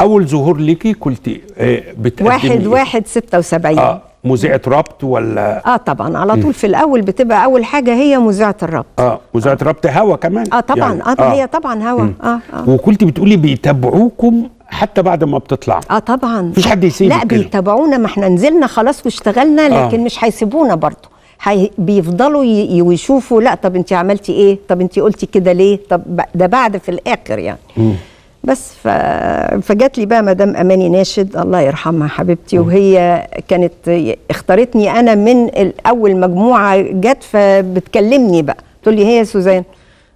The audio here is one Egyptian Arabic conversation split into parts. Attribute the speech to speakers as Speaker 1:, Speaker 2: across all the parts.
Speaker 1: اول ظهور ليكي كنت آه بتقدمي
Speaker 2: واحد
Speaker 1: إيه؟
Speaker 2: واحد ستة وسبعين
Speaker 1: اه مذيعه ربط ولا
Speaker 2: اه طبعا على طول في الاول بتبقى اول حاجه هي مذيعه الربط
Speaker 1: اه مذيعه ربط هوا كمان
Speaker 2: اه طبعا
Speaker 1: يعني
Speaker 2: اه, هي طبعا هوا اه اه
Speaker 1: وكنت بتقولي بيتابعوكم حتى بعد ما بتطلعوا
Speaker 2: اه طبعا
Speaker 1: مفيش حد يسيبك
Speaker 2: لا
Speaker 1: كده.
Speaker 2: بيتابعونا ما احنا نزلنا خلاص واشتغلنا لكن
Speaker 1: آه.
Speaker 2: مش هيسيبونا برضه هي بيفضلوا ي- ويشوفوا لا طب انت عملتي ايه طب انت قلتي كده ليه طب ب- ده بعد في الاخر يعني بس ف... فجات لي بقى مدام اماني ناشد الله يرحمها حبيبتي وهي كانت اختارتني انا من ال- اول مجموعه جت فبتكلمني بقى تقول لي هي يا سوزان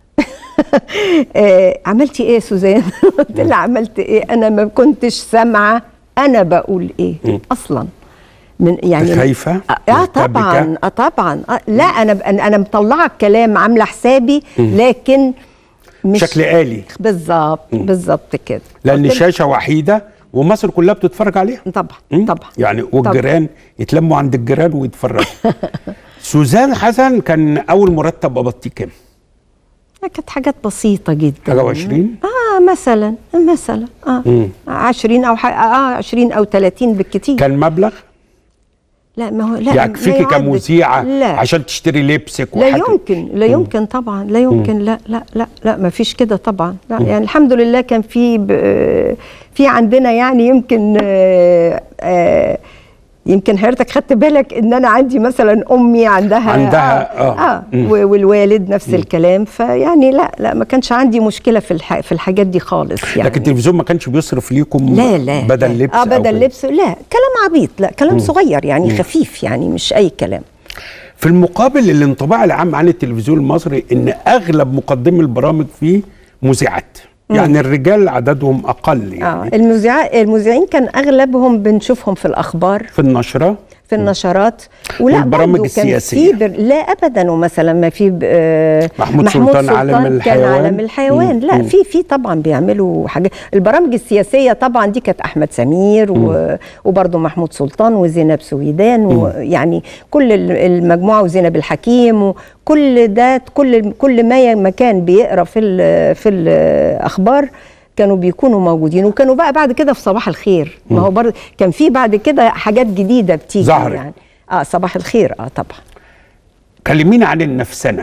Speaker 2: آه، عملتي ايه يا سوزان قلت لها عملت ايه انا ما كنتش سامعه انا بقول ايه اصلا من يعني
Speaker 1: خايفة؟
Speaker 2: اه آه،
Speaker 1: مرتبكة؟
Speaker 2: طبعا اه طبعا آه لا انا ب- انا أنا مطلعه الكلام عامله حسابي لكن مش
Speaker 1: بشكل آلي
Speaker 2: بالظبط بالظبط كده
Speaker 1: لان
Speaker 2: قلت لها-
Speaker 1: شاشه وحيده ومصر كلها بتتفرج عليها
Speaker 2: طبعا
Speaker 1: مم؟
Speaker 2: طبعا
Speaker 1: يعني والجيران يتلموا عند الجيران ويتفرجوا سوزان حسن كان اول مرتب قبضتيه كام؟
Speaker 2: كانت حاجات بسيطه جدا
Speaker 1: حاجه و20
Speaker 2: اه مثلا مثلا اه 20 او ح... اه 20 او 30 بالكتير
Speaker 1: كان مبلغ
Speaker 2: لا ما هو لا
Speaker 1: يعني
Speaker 2: لا
Speaker 1: فيكي
Speaker 2: يعد.
Speaker 1: كمذيعه
Speaker 2: لا
Speaker 1: عشان تشتري لبسك
Speaker 2: لا
Speaker 1: وحاجة.
Speaker 2: يمكن لا يمكن طبعا لا يمكن لا لا لا لا ما فيش كده طبعا لا يعني الحمد لله كان في ب- في عندنا يعني يمكن آه، آه، يمكن حضرتك خدت بالك ان انا عندي مثلا امي عندها
Speaker 1: عندها، آه.
Speaker 2: اه, آه والوالد نفس الكلام فيعني لا لا ما كانش عندي مشكله في الح... في الحاجات دي خالص يعني
Speaker 1: لكن التلفزيون ما كانش بيصرف ليكم
Speaker 2: لا لا
Speaker 1: بدل
Speaker 2: لا.
Speaker 1: لبس
Speaker 2: اه
Speaker 1: أو
Speaker 2: بدل
Speaker 1: كده.
Speaker 2: لبس لا كلام عبيط لا كلام صغير يعني خفيف يعني مش اي كلام
Speaker 1: في المقابل الانطباع العام عن التلفزيون المصري ان اغلب مقدمي البرامج فيه مذيعات يعني الرجال عددهم اقل
Speaker 2: اه
Speaker 1: يعني
Speaker 2: المذيع المذيعين كان اغلبهم بنشوفهم في الاخبار
Speaker 1: في النشره
Speaker 2: في النشرات ولا
Speaker 1: والبرامج
Speaker 2: برضو كان
Speaker 1: السياسية.
Speaker 2: في بر... لا ابدا ومثلا ما في ب... آه،
Speaker 1: محمود سلطان عالم
Speaker 2: كان
Speaker 1: الحيوان.
Speaker 2: عالم الحيوان
Speaker 1: مم.
Speaker 2: لا
Speaker 1: مم.
Speaker 2: في في طبعا بيعملوا حاجات البرامج السياسيه طبعا دي كانت احمد سمير و... وبرضه محمود سلطان وزينب سويدان ويعني كل ال- المجموعه وزينب الحكيم وكل ده كل كل ما ي- ما كان بيقرا في ال... في الاخبار كانوا بيكونوا موجودين وكانوا بقى بعد كده في صباح الخير ما هو برضه كان في بعد كده حاجات جديده بتيجي
Speaker 1: ظهرت.
Speaker 2: يعني اه صباح الخير اه طبعا
Speaker 1: كلمينا عن النفسنه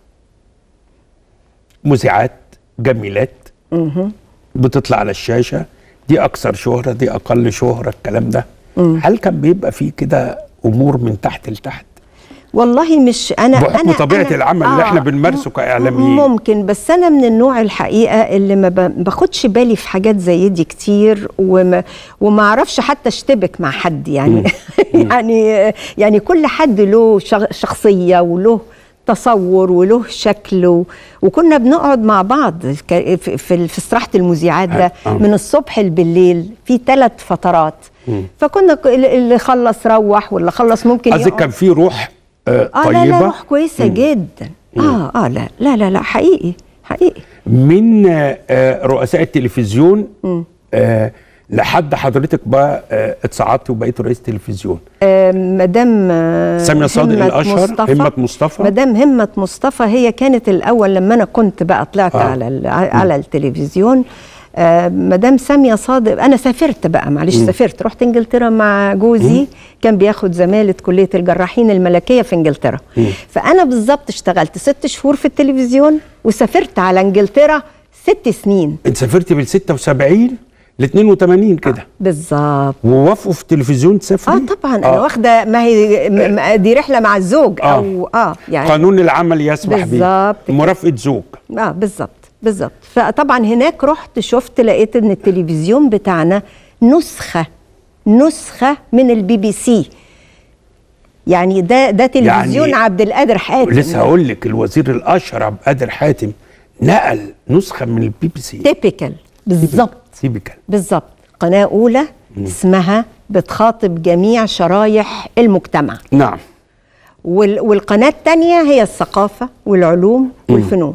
Speaker 1: مذيعات جميلات بتطلع على الشاشه دي اكثر شهره دي اقل شهره الكلام ده هل كان بيبقى فيه كده امور من تحت لتحت
Speaker 2: والله مش انا
Speaker 1: بحكم
Speaker 2: أنا
Speaker 1: طبيعة
Speaker 2: أنا
Speaker 1: العمل اللي إحنا بنمارسه
Speaker 2: م-
Speaker 1: كإعلاميين.
Speaker 2: ممكن بس انا من النوع الحقيقه اللي ما ب- باخدش بالي في حاجات زي دي كتير وما وما اعرفش حتى اشتبك مع حد يعني يعني يعني كل حد له شغ- شخصيه وله تصور وله شكل و- وكنا بنقعد مع بعض ك- في في في استراحه المذيعات ده
Speaker 1: آه.
Speaker 2: من الصبح بالليل في ثلاث فترات فكنا ك- اللي خلص روح واللي خلص ممكن
Speaker 1: قصدك
Speaker 2: يقعد.
Speaker 1: كان في روح آه
Speaker 2: اه
Speaker 1: طيبه
Speaker 2: لا لا روح كويسه جدا اه اه لا لا لا لا حقيقي حقيقي
Speaker 1: من آه، آه، رؤساء التلفزيون آه لحد حضرتك بقى آه اتصعدتي وبقيت رئيس تلفزيون
Speaker 2: آه مدام آه
Speaker 1: سامية صادق
Speaker 2: همة
Speaker 1: الأشهر،
Speaker 2: مصطفى.
Speaker 1: همة مصطفى.
Speaker 2: مدام همة مصطفى هي كانت الاول لما انا كنت بقى طلعت
Speaker 1: آه.
Speaker 2: آه. على ال- على التلفزيون آه مدام سامية صادق انا سافرت بقى معلش سافرت رحت انجلترا مع جوزي كان بياخد زمالة كلية الجراحين الملكية في انجلترا فانا بالظبط اشتغلت ست شهور في التلفزيون وسافرت على انجلترا ست سنين
Speaker 1: انت سافرتي بال 76 ل 82 كده
Speaker 2: بالظبط
Speaker 1: ووافقوا في التلفزيون تسافري
Speaker 2: اه طبعا انا واخده ما هي م- م- دي رحله مع الزوج
Speaker 1: آه.
Speaker 2: او اه يعني
Speaker 1: قانون العمل يسمح به
Speaker 2: بالظبط كده.
Speaker 1: مرافقه زوج
Speaker 2: اه بالظبط بالظبط فطبعا هناك رحت شفت لقيت ان التلفزيون بتاعنا نسخه نسخه من البي بي سي يعني ده ده تلفزيون
Speaker 1: يعني
Speaker 2: عبد القادر حاتم
Speaker 1: لسه هقول لك الوزير الاشهر عبد القادر حاتم نقل نسخه من البي بي سي
Speaker 2: تيبيكال بالظبط
Speaker 1: تيبيكال
Speaker 2: بالظبط قناه اولى اسمها بتخاطب جميع شرايح المجتمع
Speaker 1: نعم
Speaker 2: وال- والقناة الثانية هي الثقافة والعلوم والفنون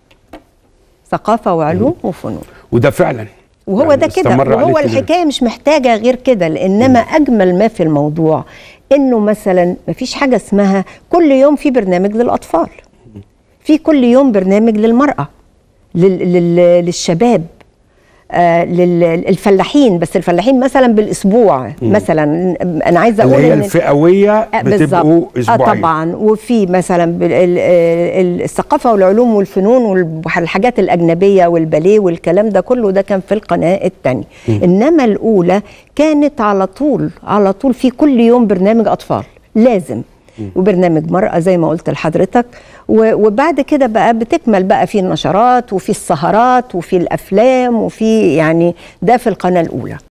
Speaker 2: ثقافة وعلوم وفنون
Speaker 1: وده فعلا
Speaker 2: وهو
Speaker 1: يعني
Speaker 2: ده كده
Speaker 1: استمر عليه
Speaker 2: وهو
Speaker 1: كده.
Speaker 2: الحكاية مش محتاجة غير كده لإنما أجمل ما في الموضوع إنه مثلا مفيش حاجة اسمها كل يوم في برنامج للأطفال في كل يوم برنامج للمرأة لل لل للشباب آه للفلاحين بس الفلاحين مثلا بالاسبوع مثلا انا عايزه
Speaker 1: اللي
Speaker 2: اقول
Speaker 1: هي
Speaker 2: إن-
Speaker 1: الفئويه
Speaker 2: آه،
Speaker 1: بتبقوا
Speaker 2: بالظبط.
Speaker 1: اسبوعين
Speaker 2: آه طبعا وفي مثلا بال- ال- ال- الثقافه والعلوم والفنون والحاجات الاجنبيه والباليه والكلام ده كله ده كان في القناه الثانيه انما الاولى كانت على طول على طول في كل يوم برنامج اطفال لازم وبرنامج مرأة زي ما قلت لحضرتك و- وبعد كده بقى بتكمل بقى في النشرات وفي السهرات وفي الأفلام وفي يعني ده في القناة الأولى